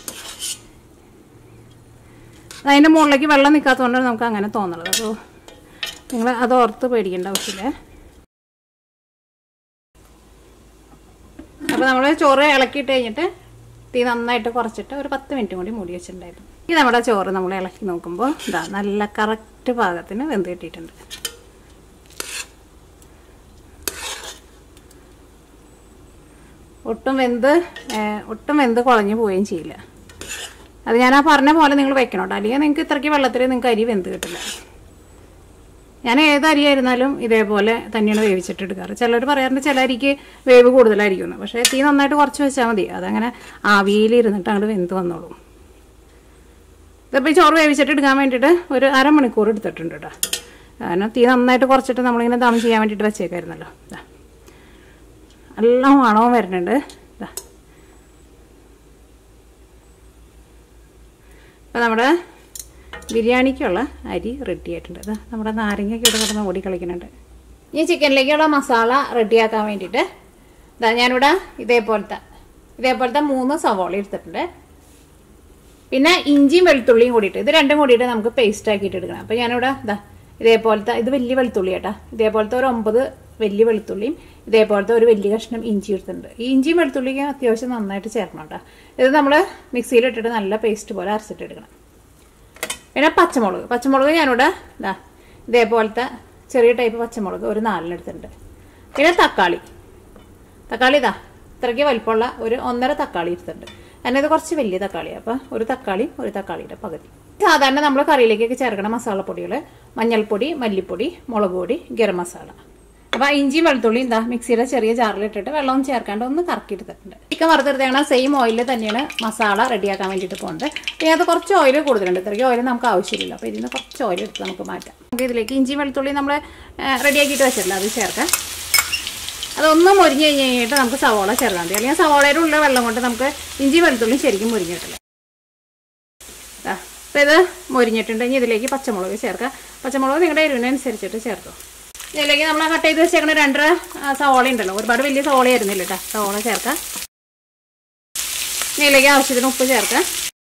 അതിൻ്റെ മുകളിലേക്ക് വെള്ളം നിൽക്കാത്തതുകൊണ്ടാണ് നമുക്ക് അങ്ങനെ തോന്നുന്നത് അപ്പോൾ നിങ്ങൾ അത് ഓർത്ത് പേടിക്കേണ്ട ആവശ്യമില്ല അപ്പോൾ നമ്മൾ ചോറ് ഇളക്കിയിട്ട് കഴിഞ്ഞിട്ട് തീ നന്നായിട്ട് കുറച്ചിട്ട് ഒരു പത്ത് മിനിറ്റ് കൂടി മൂടി വെച്ചിട്ടുണ്ടായിരുന്നു ഈ നമ്മുടെ ചോറ് നമ്മൾ ഇളക്കി നോക്കുമ്പോൾ ഇതാ നല്ല കറക്റ്റ് പാകത്തിന് വെന്ത് കിട്ടിയിട്ടുണ്ട് ഒട്ടും വെന്ത് ഏഹ്, ഒട്ടും വെന്ത് കുളഞ്ഞു പോവുകയും ചെയ്യില്ല അത് ഞാൻ ആ പറഞ്ഞ പോലെ നിങ്ങൾ വെക്കണം കേട്ടോ അല്ലെങ്കിൽ നിങ്ങൾക്ക് ഇത്രയ്ക്ക് വെള്ളത്തിൽ നിങ്ങൾക്ക് അരി വെന്ത് കിട്ടില്ല ഞാൻ ഏത് അരി ആയിരുന്നാലും ഇതേപോലെ തന്നെയാണ് വേവിച്ചിട്ട് എടുക്കാറ് ചിലർ പറയാറുണ്ട് ചില അരിക്ക് വേവ് കൂടുതലായിരിക്കും പക്ഷേ തീ നന്നായിട്ട് കുറച്ച് വെച്ചാൽ മതി അതങ്ങനെ ആവിയിലിരുന്നിട്ട് അങ്ങോട്ട് വെന്ത് വന്നോളും ഇതിപ്പോൾ ഈ ചോറ് വേവിച്ചിട്ട് എടുക്കാൻ വേണ്ടിയിട്ട് ഒരു അരമണിക്കൂർ എടുത്തിട്ടുണ്ട് കേട്ടോ കാരണം തീ നന്നായിട്ട് കുറച്ചിട്ട് നമ്മളിങ്ങനെ ദം ചെയ്യാൻ വേണ്ടിയിട്ട് വെച്ചേക്കായിരുന്നല്ലോ ഇതാ നല്ല മണവും വരുന്നുണ്ട് ഇതാ അപ്പോൾ നമ്മുടെ ബിരിയാണിക്കുള്ള അരി റെഡി ആയിട്ടുണ്ട് ഇതാ നമ്മുടെ നാരങ്ങയൊക്കെ ഇവിടെ കിടന്ന് ഓടി കളിക്കുന്നുണ്ട് ഈ ചിക്കനിലേക്കുള്ള മസാല റെഡിയാക്കാൻ വേണ്ടിയിട്ട് ഇതാ ഞാനിവിടെ ഇതേപോലത്തെ ഇതേപോലത്തെ മൂന്ന് സവോള എടുത്തിട്ടുണ്ട് പിന്നെ ഇഞ്ചിയും വെളുത്തുള്ളിയും കൂടിയിട്ട് ഇത് രണ്ടും കൂടിയിട്ട് നമുക്ക് പേസ്റ്റ് ആക്കിയിട്ട് എടുക്കണം അപ്പോൾ ഞാനിവിടെ ഇതാ ഇതേപോലത്തെ ഇത് വലിയ വെളുത്തുള്ളി കേട്ടാ ഇതേപോലത്തെ ഒരു ഒമ്പത് വലിയ വെളുത്തുള്ളിയും ഇതേപോലത്തെ ഒരു വലിയ കഷ്ണം ഇഞ്ചി എടുത്തിട്ടുണ്ട് ഈ ഇഞ്ചിയും വെളുത്തുള്ളിയും അത്യാവശ്യം നന്നായിട്ട് ചേർക്കണം കേട്ടോ ഇത് നമ്മൾ മിക്സിയിലിട്ടിട്ട് നല്ല പേസ്റ്റ് പോലെ അരച്ചിട്ട് എടുക്കണം പിന്നെ പച്ചമുളക് പച്ചമുളക് ഞാനിവിടെ ഇതാ ഇതേപോലത്തെ ചെറിയ ടൈപ്പ് പച്ചമുളക് ഒരു നാലിനെടുത്തിട്ടുണ്ട് പിന്നെ തക്കാളി തക്കാളി ഇതാ ഇത്രയ്ക്ക് വലിപ്പമുള്ള ഒരു ഒന്നര തക്കാളി എടുത്തിട്ടുണ്ട് കാരണം ഇത് കുറച്ച് വലിയ തക്കാളിയാണ് അപ്പോൾ ഒരു തക്കാളി ഒരു തക്കാളിയുടെ പകുതി സാധാരണ നമ്മൾ കറിയിലേക്കൊക്കെ ചേർക്കണ മസാലപ്പൊടികൾ മഞ്ഞൾപ്പൊടി മല്ലിപ്പൊടി മുളക് പൊടി ഗരം മസാല അപ്പോൾ ഇഞ്ചി വെളുത്തുള്ളി എന്താ മിക്സിയുടെ ചെറിയ ജാറിലിട്ടിട്ട് വെള്ളവും ചേർക്കാണ്ട് ഒന്ന് കറക്കി എടുത്തിട്ടുണ്ട് ചിക്കൻ വറുത്തെടുത്തേക്കണ സെയിം ഓയിലിൽ തന്നെയാണ് മസാല റെഡിയാക്കാൻ വേണ്ടിയിട്ട് പോകുന്നത് പിന്നെ അത് കുറച്ച് ഓയിൽ കൂടുതലുണ്ട് ഇത്രയ്ക്ക് ഓയിൽ നമുക്ക് ആവശ്യമില്ല അപ്പോൾ ഇതിന് കുറച്ച് ഓയിൽ എടുത്ത് നമുക്ക് മാറ്റാം നമുക്ക് ഇതിലേക്ക് ഇഞ്ചി വെളുത്തുള്ളി നമ്മൾ റെഡിയാക്കിയിട്ട് വെച്ചിട്ടില്ല അത് ചേർക്കാം അതൊന്നും മുരിഞ്ഞ് കഴിഞ്ഞ് കഴിഞ്ഞിട്ട് നമുക്ക് സവോള ചേർക്കാൻ മതി അല്ലെങ്കിൽ സവോളയുടെ ഉള്ള വെള്ളം കൊണ്ട് നമുക്ക് ഇഞ്ചി വെളുത്തുള്ളി ശരിക്കും മുരിഞ്ഞ് കിട്ടില്ല ദാ, അപ്പോൾ ഇത് മുരിഞ്ഞിട്ടുണ്ട് ഇനി ഇതിലേക്ക് പച്ചമുളക് ചേർക്കാം പച്ചമുളക് നിങ്ങളുടെ എരിവിനനുസരിച്ചിട്ട് ചേർത്തോ ഇതിലേക്ക് നമ്മൾ കട്ട് ചെയ്ത് വെച്ചേക്കുന്ന രണ്ടര ആ, സവോള ഉണ്ടല്ലോ ഒരുപാട് വലിയ സവോള ആയിരുന്നില്ല കേട്ടോ സവോള ചേർക്കാം ഇതിലേക്ക് ആവശ്യത്തിന് ഉപ്പ് ചേർക്കാം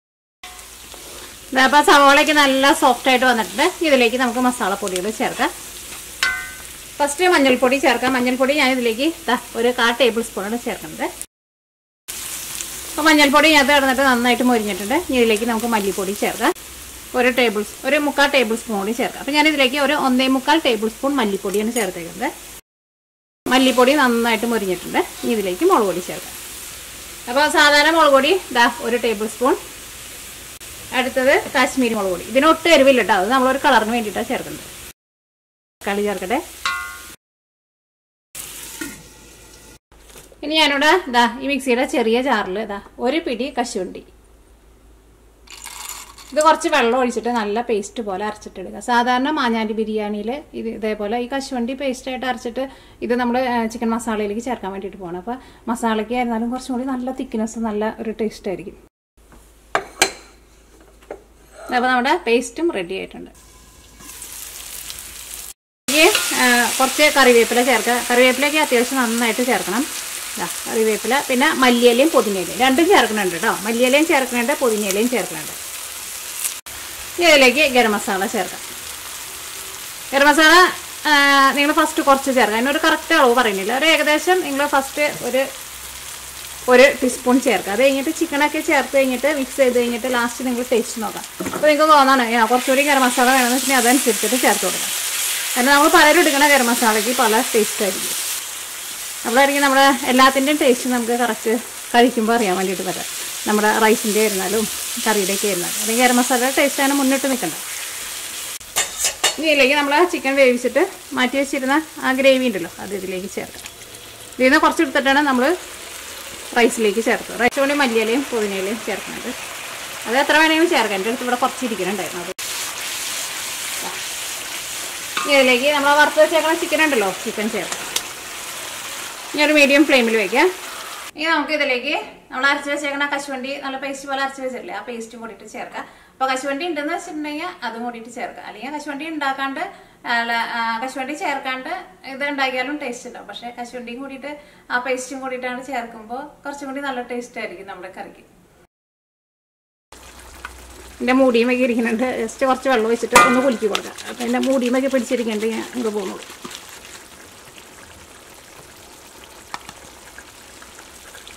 ദാ, അപ്പോൾ സവോളയ്ക്ക് നല്ല സോഫ്റ്റ് ആയിട്ട് വന്നിട്ടുണ്ട് ഇതിലേക്ക് നമുക്ക് മസാലപ്പൊടികൾ ചേർക്കാം ഫസ്റ്റ് മഞ്ഞൾപ്പൊടി ചേർക്കാം മഞ്ഞൾപ്പൊടി ഞാൻ ഇതിലേക്ക് ദാ ഒരു കാ ടേബിൾ സ്പൂണാണ് ചേർക്കുന്നത് അപ്പോൾ മഞ്ഞൾപ്പൊടി ഞാൻ കിടന്നിട്ട് നന്നായിട്ട് മൊരിഞ്ഞിട്ടുണ്ട് ഇനി ഇതിലേക്ക് നമുക്ക് മല്ലിപ്പൊടി ചേർക്കാം ഒരു ടേബിൾ ഒരു മുക്കാൽ ടേബിൾ സ്പൂൺ കൂടി ചേർക്കാം അപ്പോൾ ഞാൻ ഇതിലേക്ക് ഒരു ഒന്നേ മുക്കാൽ ടേബിൾ സ്പൂൺ മല്ലിപ്പൊടിയാണ് ചേർത്തേക്കുന്നത് മല്ലിപ്പൊടി നന്നായിട്ട് മൊരിഞ്ഞിട്ടുണ്ട് ഇനി ഇതിലേക്ക് മുളക് പൊടി ചേർക്കാം അപ്പോൾ സാധാരണ മുളക് പൊടി ദാ ഒരു ടേബിൾ സ്പൂൺ അടുത്തത് കാശ്മീരി മുളക് പൊടി ഇതിന് ഒട്ടും എരിവില്ല കേട്ടോ അത് നമ്മളൊരു കളറിന് വേണ്ടിയിട്ടാണ് ചേർക്കുന്നത് കളി ചേർക്കട്ടെ ഇനി ഞാനിവിടെ ഇതാ ഈ മിക്സിയുടെ ചെറിയ ജാറിൽ ഇതാ ഒരു പിടി കശുവണ്ടി ഇത് കുറച്ച് വെള്ളം ഒഴിച്ചിട്ട് നല്ല പേസ്റ്റ് പോലെ അരച്ചിട്ടെടുക്കുക സാധാരണ മാഞ്ഞാലി ബിരിയാണിയിൽ ഇത് ഇതേപോലെ ഈ കശുവണ്ടി പേസ്റ്റായിട്ട് അരച്ചിട്ട് ഇത് നമ്മൾ ചിക്കൻ മസാലയിലേക്ക് ചേർക്കാൻ വേണ്ടിയിട്ട് പോകണം അപ്പോൾ മസാലയ്ക്ക് ആയിരുന്നാലും കുറച്ചും കൂടി നല്ല തിക്നെസ് നല്ല ഒരു ടേസ്റ്റ് ആയിരിക്കും അപ്പോൾ നമ്മുടെ പേസ്റ്റും റെഡി ആയിട്ടുണ്ട് ഈ ആ, കുറച്ച് കറിവേപ്പില ചേർക്കുക കറിവേപ്പിലയൊക്കെ അത്യാവശ്യം നന്നായിട്ട് ചേർക്കണം ദാ, കറിവേപ്പില പിന്നെ മല്ലിയിലയും പുതിനയിലയും രണ്ടും ചേർക്കുന്നുണ്ട് കേട്ടോ മല്ലിയിലയും ചേർക്കുന്നുണ്ട് പുതിനയിലയും ചേർക്കുന്നുണ്ട് ഇനി ഇതിലേക്ക് ഗരം മസാല ചേർക്കാം ഗരം മസാല നിങ്ങൾ ഫസ്റ്റ് കുറച്ച് ചേർക്കാം അതിനൊരു കറക്റ്റ് അളവ് പറയുന്നില്ല ഒരു ഏകദേശം നിങ്ങൾ ഫസ്റ്റ് ഒരു ഒരു ടീസ്പൂൺ ചേർക്കുക അത് കഴിഞ്ഞിട്ട് ചിക്കനൊക്കെ ചേർത്ത് കഴിഞ്ഞിട്ട് മിക്സ് ചെയ്ത് കഴിഞ്ഞിട്ട് ലാസ്റ്റ് നിങ്ങൾ ടേസ്റ്റ് നോക്കാം അപ്പോൾ നിങ്ങൾക്ക് തോന്നാണ് "ആ, കുറച്ചുകൂടി ഗരം മസാല വേണമെന്ന് വെച്ചിട്ടുണ്ടെങ്കിൽ അതനുസരിച്ചിട്ട് ചേർത്ത് കൊടുക്കാം കാരണം നമ്മൾ പലരും എടുക്കുന്ന ഗരം മസാലയ്ക്ക് പല ടേസ്റ്റ് ആയിരിക്കും അപ്പോഴായിരിക്കും നമ്മുടെ എല്ലാത്തിൻ്റെയും ടേസ്റ്റ് നമുക്ക് കറക്റ്റ് കഴിക്കുമ്പോൾ അറിയാൻ വേണ്ടിയിട്ട് പറ്റാം നമ്മുടെ റൈസിൻ്റെ ആയിരുന്നാലും കറിയുടെയൊക്കെ ആയിരുന്നാലും അല്ലെങ്കിൽ ഗരം മസാലയുടെ ടേസ്റ്റാണ് മുന്നിട്ട് നിൽക്കേണ്ടത് ഇനി ഇതിലേക്ക് നമ്മൾ ചിക്കൻ വേവിച്ചിട്ട് മാറ്റി വെച്ചിരുന്ന ആ ഗ്രേവി ഉണ്ടല്ലോ അത് ഇതിലേക്ക് ചേർക്കാം ഇതിൽ നിന്ന് കുറച്ച് എടുത്തിട്ടാണ് നമ്മൾ റൈസിലേക്ക് ചേർത്തത് റൈസ് കൊണ്ട് മല്ലിയിലയും പുതിനയിലയും ചേർക്കുന്നത് അത് എത്ര വേണമെങ്കിലും ചേർക്കാം എൻ്റെ അടുത്ത് ഇവിടെ കുറച്ച് ഇരിക്കുന്നുണ്ടായിരുന്നു അത് ഇനി ഇതിലേക്ക് നമ്മൾ വറുത്ത് വെച്ചേക്കുന്ന ചിക്കൻ ഉണ്ടല്ലോ ചിക്കൻ ചേർക്കാം ഇനി ഒരു മീഡിയം ഫ്ലെയിമിൽ വെക്കാം ഇനി നമുക്ക് ഇതിലേക്ക് നമ്മൾ അരച്ച് വെച്ചേക്കണ കശുവണ്ടി നല്ല പേസ്റ്റ് പോലെ അരച്ച് വെച്ചിട്ടില്ലേ ആ പേസ്റ്റും കൂടിയിട്ട് ചേർക്കാം അപ്പോൾ കശുവണ്ടി ഉണ്ടെന്ന് വെച്ചിട്ടുണ്ടെങ്കിൽ അതും കൂടിയിട്ട് ചേർക്കാം അല്ലെങ്കിൽ കശുവണ്ടി ഉണ്ടാക്കാണ്ട് അല്ല, ആ, കശുവണ്ടി ചേർക്കാണ്ട് ഇത് ഉണ്ടാക്കിയാലും ടേസ്റ്റ് ഉണ്ടാവും പക്ഷേ കശുവണ്ടിയും കൂടിയിട്ട് ആ പേസ്റ്റും കൂടിയിട്ടാണ് ചേർക്കുമ്പോൾ കുറച്ചും കൂടി നല്ല ടേസ്റ്റ് ആയിരിക്കും നമ്മുടെ കറിക്ക് എൻ്റെ മൂടിയുമൊക്കെ ഇരിക്കുന്നുണ്ട് ജസ്റ്റ് കുറച്ച് വെള്ളം ഒഴിച്ചിട്ട് ഒന്ന് കുലുക്കി കൊടുക്കാം അപ്പോൾ എൻ്റെ മൂടിയുമൊക്കെ പിടിച്ചിരിക്കുന്നുണ്ട് ഞാൻ അങ്ങ് പോകുന്നുള്ളൂ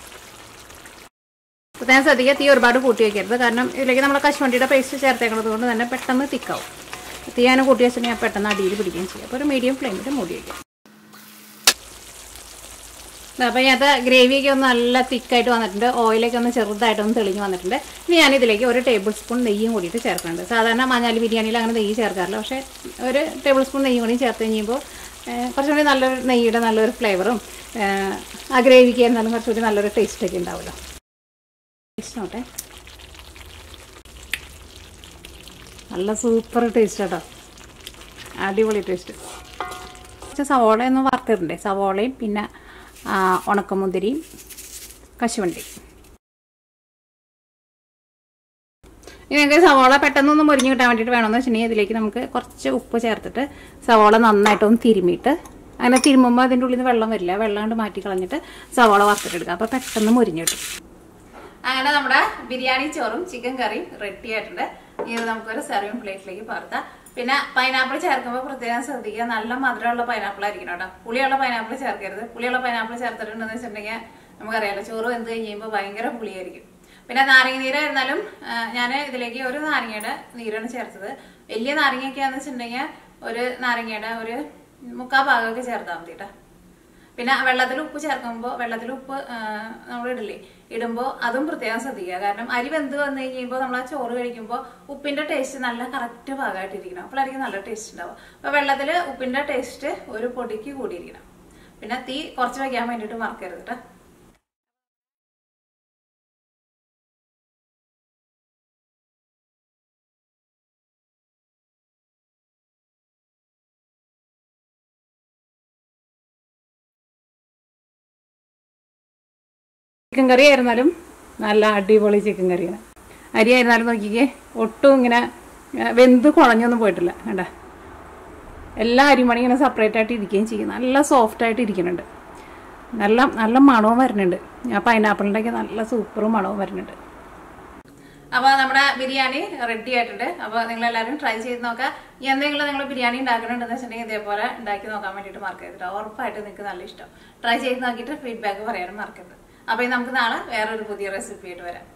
പ്രത്യേകം ശ്രദ്ധിക്കുക തീ ഒരുപാട് കൂട്ടി വയ്ക്കരുത് കാരണം ഇതിലേക്ക് നമ്മൾ കശുവണ്ടിയുടെ പേസ്റ്റ് ചേർത്തേക്കുന്നത് കൊണ്ട് തന്നെ പെട്ടെന്ന് തിക്കാവും തീ ഞാൻ കൂട്ടി വെച്ചിട്ടുണ്ടെങ്കിൽ പെട്ടെന്ന് അടിയിൽ പിടിക്കുകയും ചെയ്യും അപ്പോൾ ഒരു മീഡിയം ഫ്ലെയിമിൽ മൂടി വയ്ക്കാം അപ്പോൾ ഇതിനകത്ത് ഗ്രേവിയൊക്കെ ഒന്ന് നല്ല തിക്കായിട്ട് വന്നിട്ടുണ്ട് ഓയിലൊക്കെ ഒന്ന് ചെറുതായിട്ടൊന്ന് തെളിഞ്ഞ് വന്നിട്ടുണ്ട് ഇനി ഞാൻ ഇതിലേക്ക് ഒരു ടേബിൾ സ്പൂൺ നെയ്യും കൂടിയിട്ട് ചേർക്കുന്നുണ്ട് സാധാരണ മഞ്ഞാലി ബിരിയാണിയിൽ അങ്ങനെ നെയ്യ് ചേർക്കാറില്ല പക്ഷേ ഒരു ടേബിൾ സ്പൂൺ നെയ്യും കൂടി ചേർത്ത് കഴിയുമ്പോൾ കുറച്ചുകൂടി നല്ലൊരു നെയ്യുടെ നല്ലൊരു ഫ്ലേവറും ആ ഗ്രേവിക്ക് ആയിരുന്നാലും കുറച്ചുകൂടി നല്ലൊരു ടേസ്റ്റൊക്കെ ഉണ്ടാവുമല്ലോ ടേസ്റ്റ് നോട്ടെ നല്ല സൂപ്പർ ടേസ്റ്റ് കേട്ടോ അടിപൊളി ടേസ്റ്റ് കുറച്ച് സവോളയൊന്നും വറുത്തിട്ടുണ്ടേ സവോളയും പിന്നെ ആ, ഉണക്കമുന്തിരിയും കശുവണ്ടി ഇനി നിങ്ങൾക്ക് സവോള പെട്ടെന്നൊന്ന് മുരിഞ്ഞ് കിട്ടാൻ വേണ്ടിയിട്ട് വേണമെന്ന് വെച്ചിട്ടുണ്ടെങ്കിൽ ഇതിലേക്ക് നമുക്ക് കുറച്ച് ഉപ്പ് ചേർത്തിട്ട് സവോള നന്നായിട്ടൊന്ന് തിരുമിയിട്ട് അങ്ങനെ തിരുമുമ്പോൾ അതിൻ്റെ ഉള്ളിൽ നിന്ന് വെള്ളം വരില്ല വെള്ളം കൊണ്ട് മാറ്റി കളഞ്ഞിട്ട് സവോള വറുത്തിട്ടെടുക്കുക അപ്പോൾ പെട്ടെന്ന് മുരിഞ്ഞ് കിട്ടും അങ്ങനെ നമ്മുടെ ബിരിയാണി ചോറും ചിക്കൻ കറിയും റെഡി ആയിട്ടുണ്ട് ഇത് നമുക്കൊരു സെർവിങ് പ്ലേറ്റിലേക്ക് പകർത്താം പിന്നെ പൈനാപ്പിൾ ചേർക്കുമ്പോൾ പ്രത്യേകം ശ്രദ്ധിക്കുക നല്ല മധുരമുള്ള പൈനാപ്പിൾ ആയിരിക്കണം കേട്ടോ പുളിയുള്ള പൈനാപ്പിൾ ചേർക്കരുത് പുളിയുള്ള പൈനാപ്പിൾ ചേർത്തിട്ടുണ്ടെന്ന് വെച്ചിട്ടുണ്ടെങ്കിൽ നമുക്കറിയാലോ ചോറ് വെന്ത് കഴിയുമ്പോൾ ഭയങ്കര പുളിയായിരിക്കും പിന്നെ നാരങ്ങ നീരായിരുന്നാലും ഞാൻ ഇതിലേക്ക് ഒരു നാരങ്ങയുടെ നീരാണ് ചേർത്തത് വലിയ നാരങ്ങയൊക്കെയാന്ന് വെച്ചിട്ടുണ്ടെങ്കിൽ ഒരു നാരങ്ങയുടെ ഒരു മുക്കാ ഭാഗമൊക്കെ ചേർത്താൽ മതി കേട്ടോ പിന്നെ വെള്ളത്തിൽ ഉപ്പ് ചേർക്കുമ്പോൾ വെള്ളത്തിൽ ഉപ്പ് നമ്മൾ ഇടില്ലേ ഇടുമ്പോൾ അതും പ്രത്യേകം ശ്രദ്ധിക്കുക കാരണം അരി വെന്ത് വന്നു കഴിയുമ്പോൾ നമ്മൾ ആ ചോറ് കഴിക്കുമ്പോൾ ഉപ്പിന്റെ ടേസ്റ്റ് നല്ല കറക്റ്റ് ഭാഗമായിട്ടിരിക്കണം അപ്പോഴായിരിക്കും നല്ല ടേസ്റ്റ് ഉണ്ടാവും അപ്പൊ വെള്ളത്തിൽ ഉപ്പിന്റെ ടേസ്റ്റ് ഒരു പൊടിക്ക് കൂടിയിരിക്കണം പിന്നെ തീ കുറച്ച് വയ്ക്കാൻ വേണ്ടിയിട്ട് മറക്കരുത് കേട്ടോ ചിക്കൻ കറി ആയിരുന്നാലും നല്ല അടിപൊളി ചിക്കൻ കറിയാണ് അരി ആയിരുന്നാലും നോക്കിക്കേ ഒട്ടും ഇങ്ങനെ ആ, വെന്ത് കുഴഞ്ഞൊന്നും പോയിട്ടില്ല കണ്ട എല്ലാ അരിമണി ഇങ്ങനെ സെപ്പറേറ്റ് ആയിട്ട് ഇരിക്കുകയും ചെയ്യും നല്ല സോഫ്റ്റ് ആയിട്ട് ഇരിക്കുന്നുണ്ട് നല്ല നല്ല മണവും വരുന്നുണ്ട് ആ പൈനാപ്പിളിൻ്റെ ഒക്കെ നല്ല സൂപ്പറും മണവും വരുന്നുണ്ട് അപ്പോൾ നമ്മുടെ ബിരിയാണി റെഡി ആയിട്ടുണ്ട് അപ്പോൾ നിങ്ങൾ എല്ലാവരും ട്രൈ ചെയ്ത് നോക്കുക ഇനി എന്തെങ്കിലും നിങ്ങൾ ബിരിയാണി ഉണ്ടാക്കുന്നുണ്ടെന്ന് വെച്ചിട്ടുണ്ടെങ്കിൽ ഇതേപോലെ ഉണ്ടാക്കി നോക്കാൻ വേണ്ടിയിട്ട് മറക്കരുത് ഉറപ്പായിട്ട് നിങ്ങൾക്ക് നല്ല ഇഷ്ടം ട്രൈ ചെയ്ത് നോക്കിയിട്ട് ഫീഡ്ബാക്ക് പറയാനും മറക്കരുത് അപ്പോൾ ഇനി നമുക്ക് നാളെ വേറൊരു പുതിയ റെസിപ്പി ആയിട്ട് വരാം